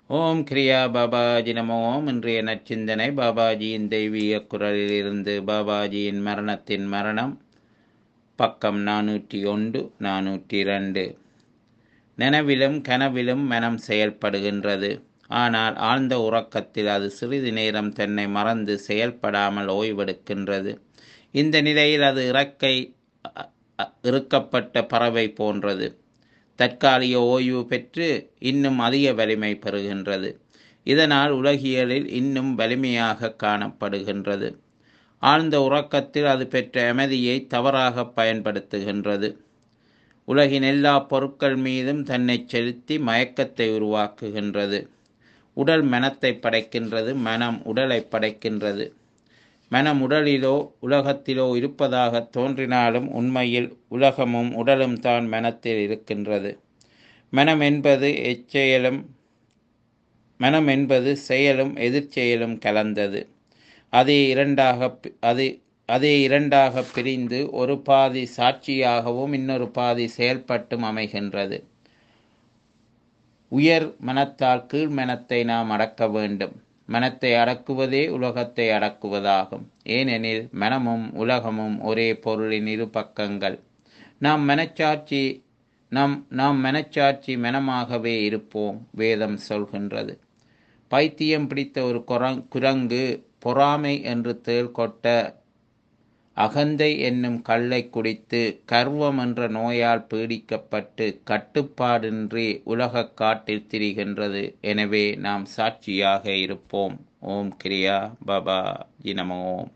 ஓம் கிரியா பாபாஜி நமோ ஓம் இன்றைய நற்சிந்தனை பாபாஜியின் தெய்வீக குரலிலிருந்து பாபாஜியின் மரணத்தின் மரணம் பக்கம் நானூற்றி ஒன்று நானூற்றி ரெண்டு நனவிலும் கனவிலும் மனம் செயல்படுகின்றது ஆனால் ஆழ்ந்த உறக்கத்தில் அது சிறிது நேரம் தன்னை மறந்து செயல்படாமல் ஓய்வெடுக்கின்றது இந்த நிலையில் அது இறக்கை அ- அ- இறுக்கப்பட்ட பறவை போன்றது தற்காலிக ஓய்வு பெற்று இன்னும் அதிக வலிமை பெறுகின்றது இதனால் உலகியலில் இன்னும் வலிமையாக காணப்படுகின்றது ஆழ்ந்த உறக்கத்தில் அது பெற்ற அமைதியை தவறாக பயன்படுத்துகின்றது உலகின் எல்லா பொருட்கள் மீதும் தன்னை செலுத்தி மயக்கத்தை உருவாக்குகின்றது உடல் மனத்தை படைக்கின்றது மனம் உடலை படைக்கின்றது மனம் உடலிலோ உலகத்திலோ இருப்பதாக தோன்றினாலும் உண்மையில் உலகமும் உடலும் தான் மனத்தில் இருக்கின்றது மனம் என்பது எச்செயலும் மனம் என்பது செயலும் எதிர்ச்செயலும் கலந்தது அதே இரண்டாக பி- அது அதே இரண்டாக பிரிந்து ஒரு பாதி சாட்சியாகவும் இன்னொரு பாதி செயல்பட்டும் அமைகின்றது உயர் மனத்தால் கீழ் மனத்தை நாம் அடக்க வேண்டும் மனத்தை அடக்குவதே உலகத்தை அடக்குவதாகும் ஏனெனில் மனமும் உலகமும் ஒரே பொருளின் இரு பக்கங்கள் நாம் மனச்சாட்சி நாம் நாம் மனச்சாட்சி மனமாகவே இருப்போம் வேதம் சொல்கின்றது பைத்தியம் பிடித்த ஒரு குரங் குரங்கு பொறாமை என்று தேள் கொட்ட அகந்தை என்னும் கல்லை குடித்து கர்வம் என்ற நோயால் பீடிக்கப்பட்டு கட்டுப்பாடின்றி உலகக் காட்டில் திரிகின்றது எனவே நாம் சாட்சியாக இருப்போம் ஓம் கிரியா பாபா ஜினமோ ஓம்